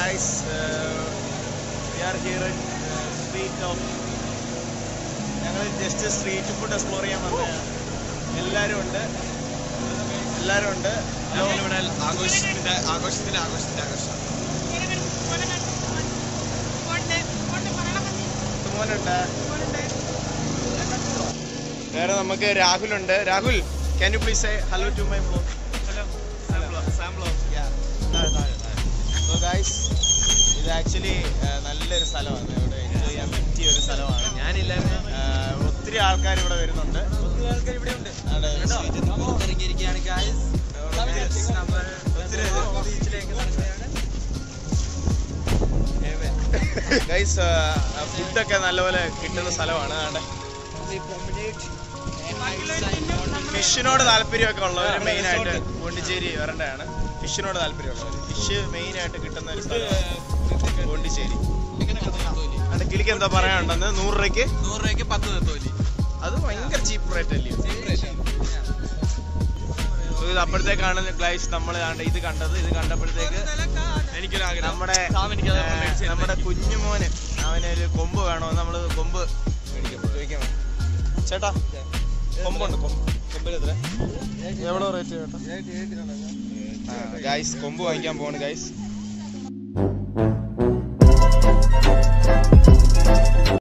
Guys we are here in street of ഞങ്ങൾ just street food explore ചെയ്യാൻ വന്നതാണ് എല്ലാവരും ഉണ്ട് എല്ലാവരും ഉണ്ട് ഞങ്ങളിവിടെ ആഘോഷത്തിന്റെ ആഘോഷത്തിന്റെ ആഘോഷത്തിന്റെ ആഘോഷം മോനുണ്ട് വേറെ നമുക്ക് രാഹുലുണ്ട് Rahul can you please say hello to my blog so guys ഇത് ആക്ച്വലി നല്ലൊരു സ്ഥലമാണ് ഇവിടെ എൻജോയ് ചെയ്യാൻ പറ്റിയ ഒരു സ്ഥലമാണ് ഞാനില്ല ആഹ് ഒത്തിരി ആൾക്കാർ ഇവിടെ വരുന്നുണ്ട് ഒത്തിരി ആൾക്കാർ ഇവിടെ ഉണ്ട് അവിടെ ഇറങ്ങിയിരിക്കുകയാണ് ഗായ്സ് നമ്മൾ ഒത്തിരി ബീച്ചിലേക്ക് നടക്കുകയാണ് ഗൈസ് ഫുഡൊക്കെ നല്ലപോലെ കിട്ടുന്ന സ്ഥലമാണ് അവിടെ ഫിഷിനോട് താല്പര്യമൊക്കെ ഉള്ളവർ മെയിൻ ആയിട്ട് പോണ്ടിച്ചേരി വരേണ്ടതാണ് ഫിഷിനോട് താല്പര്യമുള്ളവർ ഫിഷ് മെയിൻ ആയിട്ട് കിട്ടുന്ന ഒരു സ്ഥലമാണ് പോണ്ടിച്ചേരി അവിടെ കിളിക്ക് എന്താ പറയാനുണ്ടെന്ന് നൂറ് രൂപയ്ക്ക് നൂറ് രൂപയ്ക്ക് പത്ത് നെത്തോലി അത് ഭയങ്കര ചീപ്പ് റേറ്റ് അല്ലേ So ഇത് അപ്പോഴത്തേക്കാണ് ഗ്ലൈസ് നമ്മൾ ഇത് കണ്ടത് ഇത് കണ്ടപ്പോഴത്തേക്ക് എനിക്കൊരു ആഗ്രഹം നമ്മുടെ സാം എനിക്കത് ഏഹ്, മേടിച്ച് തരുന്നത്. നമ്മുടെ കുഞ്ഞുമോന് അവനൊരു കൊമ്പ് വേണോ നമ്മൾ കൊമ്പ് ചോദിക്കാൻ വേണ്ടി. ചേട്ടാ കൊമ്പുണ്ട് കൊമ്പ് എവിടെ റേറ്റ് ചേട്ടാ ഗൈസ് കൊമ്പ് വാങ്ങിക്കാൻ പോവാണ് ഗൈസ്